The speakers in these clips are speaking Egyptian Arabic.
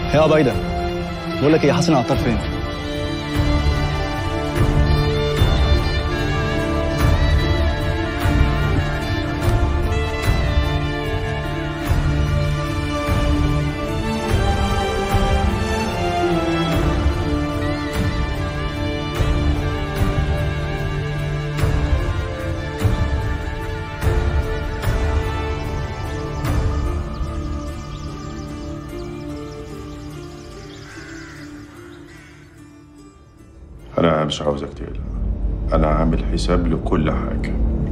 يا بايدة بقول لك ايه حسن العطار فين؟ أنا مش عاوزك تقلق أنا عامل حساب لكل حاجة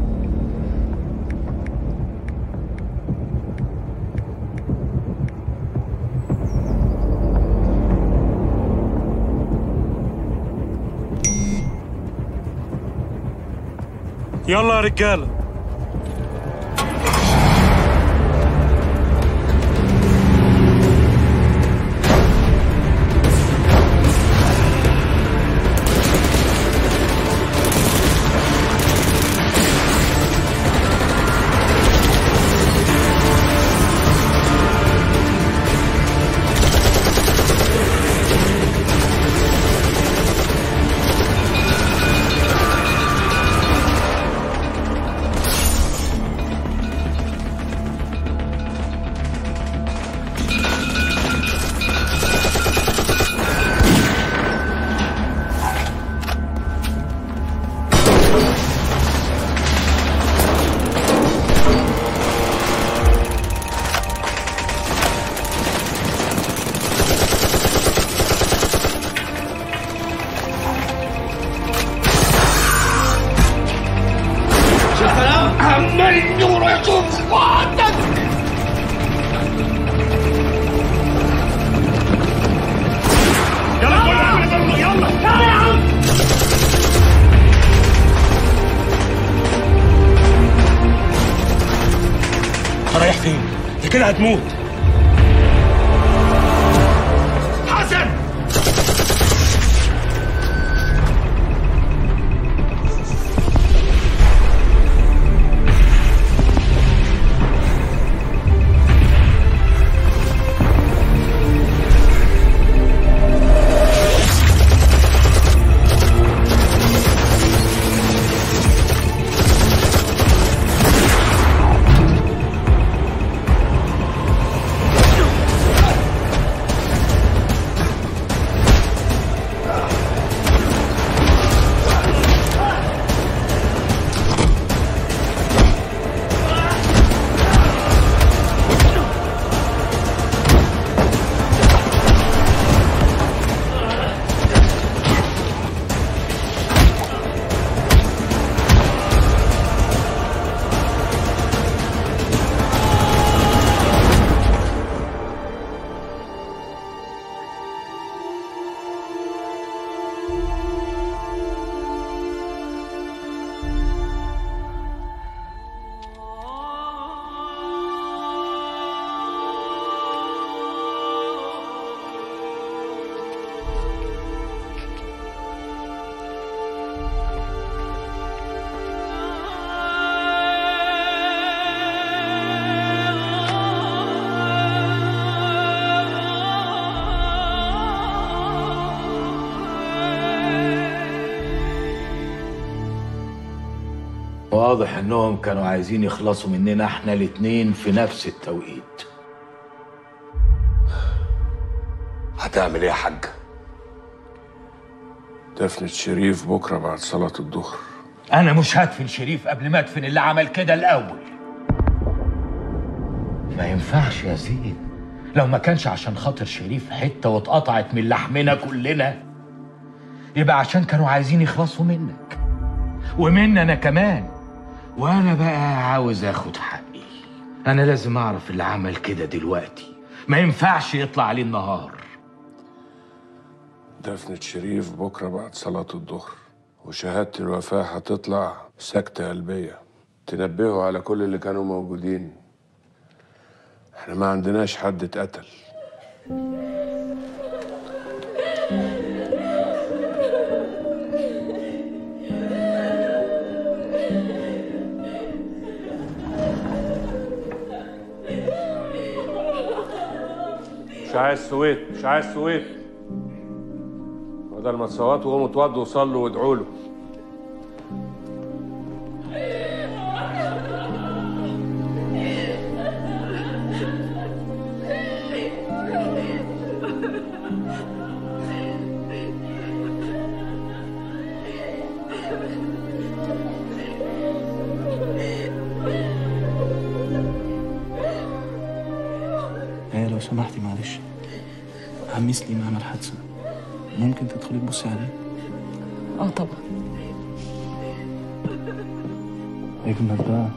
يلا يا رجاله الكلام عمال يدور ويشوف وعندك يلا يلا يلا يلا يا عم رايح فين؟ انت كده هتموت حسن واضح انهم كانوا عايزين يخلصوا مننا احنا الاتنين في نفس التوقيت هتعمل ايه يا حاج دفنة شريف بكرة بعد صلاة الظهر انا مش هدفن شريف قبل ما ادفن اللي عمل كده الاول ما ينفعش يا زين لو ما كانش عشان خاطر شريف حته واتقطعت من لحمنا كلنا يبقى عشان كانوا عايزين يخلصوا منك ومني انا كمان وانا بقى عاوز اخد حقي انا لازم اعرف اللي عمل كده دلوقتي ما ينفعش يطلع عليه النهار دفنة شريف بكرة بعد صلاة الظهر وشهادة الوفاة هتطلع سكتة قلبية تنبهوا على كل اللي كانوا موجودين احنا ما عندناش حد اتقتل مش عايز سويت مش عايز سويت بدل ما تصوتوا قوموا اتوضوا وصلوا وادعوا له ايه لو سمحتي معلش عمي سليم عمل حادثة ممكن تدخلي تبصي عليه اه طبعا اجمد بقى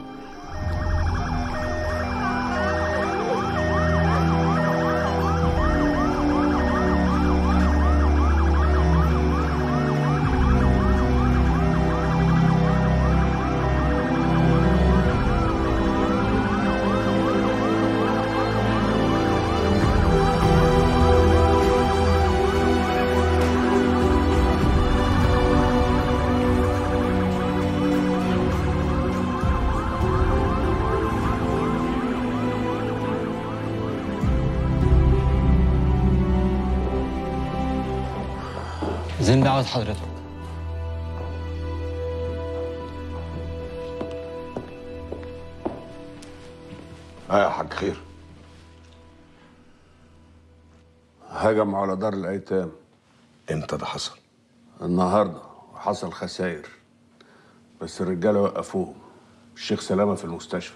زين دعوة حضرتك اه يا حاج خير هجم على دار الايتام امتى ده حصل؟ النهارده وحصل خسائر بس الرجاله وقفوهم الشيخ سلامه في المستشفى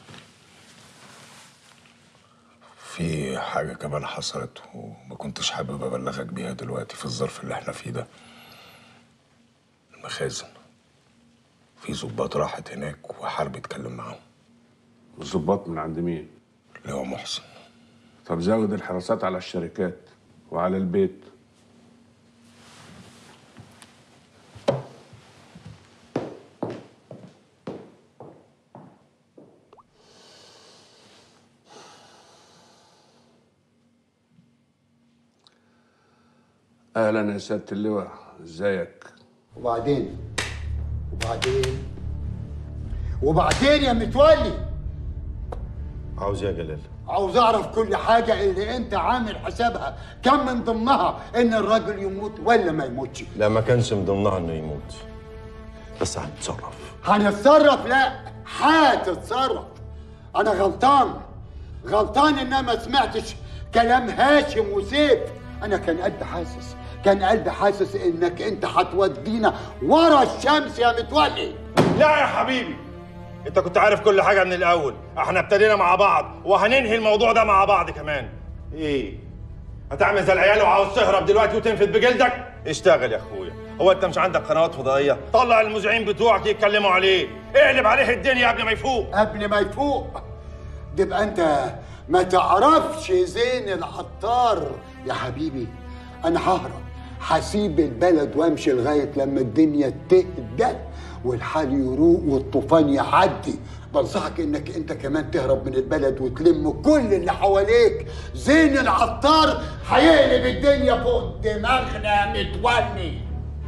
في حاجة كمان حصلت وما كنتش حابب أبلغك بيها دلوقتي في الظرف اللي احنا فيه ده المخازن في ظباط راحت هناك وحرب اتكلم معاهم الظباط من عند مين اللي هو محسن طب زود الحراسات على الشركات وعلى البيت اهلا يا سياده اللواء ازيك وبعدين وبعدين وبعدين يا متولي عاوز ايه يا جلال؟ عاوز اعرف كل حاجه اللي انت عامل حسابها كم من ضمنها ان الراجل يموت ولا ما يموتش لا ما كانش من ضمنها انه يموت بس هنتصرف هنتصرف لا هتتصرف انا غلطان غلطان ان انا ما سمعتش كلام هاشم وسيف انا كان قلبي حاسس كان قلبي حاسس انك انت هتودينا ورا الشمس يا متولي لا يا حبيبي انت كنت عارف كل حاجه من الاول احنا ابتدينا مع بعض وهننهي الموضوع ده مع بعض كمان ايه هتعمل زي العيال وعاوز تهرب دلوقتي وتنفد بجلدك اشتغل يا اخويا هو انت مش عندك قنوات فضائيه طلع المذيعين بتوعك يتكلموا عليه اقلب عليه الدنيا قبل ما يفوق قبل ما يفوق تبقى انت ما تعرفش زين العطار يا حبيبي انا ههرب هسيب البلد وامشي لغايه لما الدنيا تهدى والحال يروق والطوفان يعدي بنصحك انك انت كمان تهرب من البلد وتلم كل اللي حواليك زين العطار هيقلب الدنيا فوق دماغنا متولي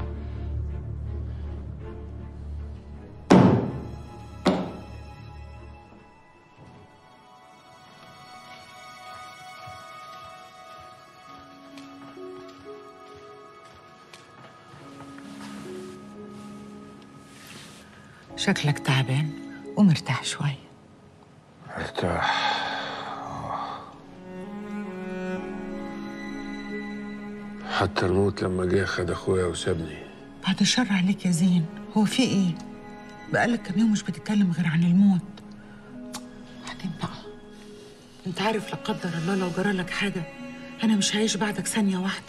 شكلك تعبان ومرتاح شوية ارتاح حتى الموت لما جه خد اخويا وسابني بعد الشر عليك يا زين هو في ايه؟ بقالك كام يوم مش بتتكلم غير عن الموت بعدين بقى انت عارف لا قدر الله لو جرالك حاجة انا مش هعيش بعدك ثانية واحدة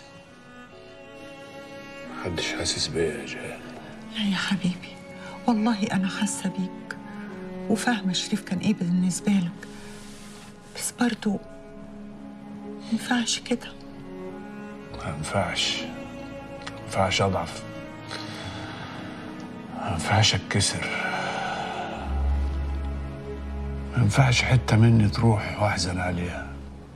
محدش حاسس بيا يا جهان لا يا حبيبي والله انا حاسة بيك وفاهمة شريف كان ايه بالنسبة لك بس برضو مينفعش كده ما ينفعش ما ينفعش اضعف ما ينفعش اتكسر ما ينفعش حته مني تروح واحزن عليها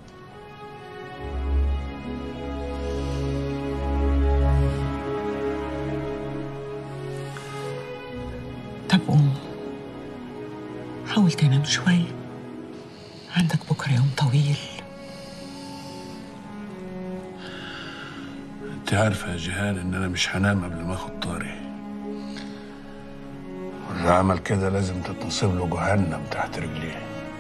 طب قوم حاول تنام شوية عندك بكرة يوم طويل انت عارفة يا جيهان ان انا مش هنام قبل ما اخد طاري واللي عمل كده لازم تتنصب له جهنم تحت رجليه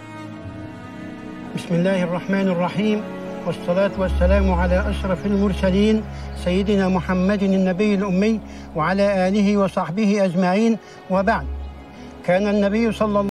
بسم الله الرحمن الرحيم والصلاة والسلام على أشرف المرسلين سيدنا محمد النبي الأمي وعلى آله وصحبه أجمعين وبعد كان النبي صلى الله